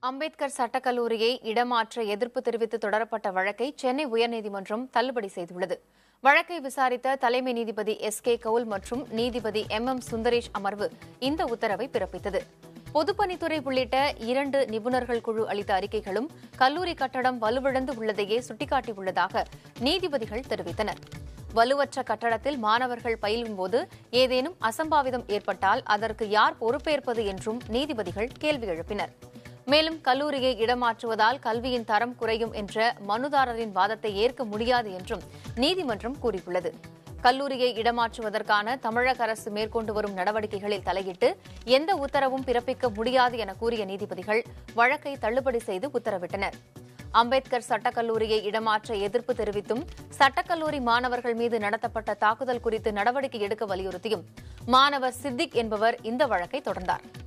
அம்பேத்கர் சட்டக்கல்லூரியை இடமாற்ற எதிர்ப்பு தெரிவித்து தொடரப்பட்ட வழக்கை சென்னை உயர்நீதிமன்றம் தள்ளுபடி செய்துள்ளது வழக்கை விசாரித்த தலைமை நீதிபதி எஸ் கே கவுல் மற்றும் நீதிபதி எம் எம் சுந்தரேஷ் அமர்வு இந்த உத்தரவை பிறப்பித்தது பொதுப்பணித்துறை உள்ளிட்ட இரண்டு நிபுணர்கள் குழு அளித்த அறிக்கைகளும் கல்லூரி கட்டடம் வலுவிழந்து உள்ளதையே சுட்டிக்காட்டியுள்ளதாக நீதிபதிகள் தெரிவித்தனர் வலுவற்ற கட்டடத்தில் மாணவர்கள் பயிலும்போது ஏதேனும் அசம்பாவிதம் ஏற்பட்டால் அதற்கு யார் பொறுப்பேற்பது என்றும் நீதிபதிகள் கேள்வி எழுப்பினர் மேலும் கல்லூரியை இடமாற்றுவதால் கல்வியின் தரம் குறையும் என்ற மனுதாரரின் வாதத்தை ஏற்க முடியாது என்றும் நீதிமன்றம் கூறியுள்ளது கல்லூரியை இடமாற்றுவதற்கான தமிழக அரசு மேற்கொண்டு வரும் நடவடிக்கைகளில் தலையிட்டு எந்த உத்தரவும் பிறப்பிக்க முடியாது என கூறிய நீதிபதிகள் வழக்கை தள்ளுபடி செய்து உத்தரவிட்டனர் அம்பேத்கர் சட்டக்கல்லூரியை இடமாற்ற எதிர்ப்பு தெரிவித்தும் சட்டக்கல்லூரி மாணவர்கள் மீது நடத்தப்பட்ட தாக்குதல் குறித்து நடவடிக்கை எடுக்க வலியுறுத்தியும் மாணவர் சித்திக் என்பவர் இந்த வழக்கை தொடர்ந்தார்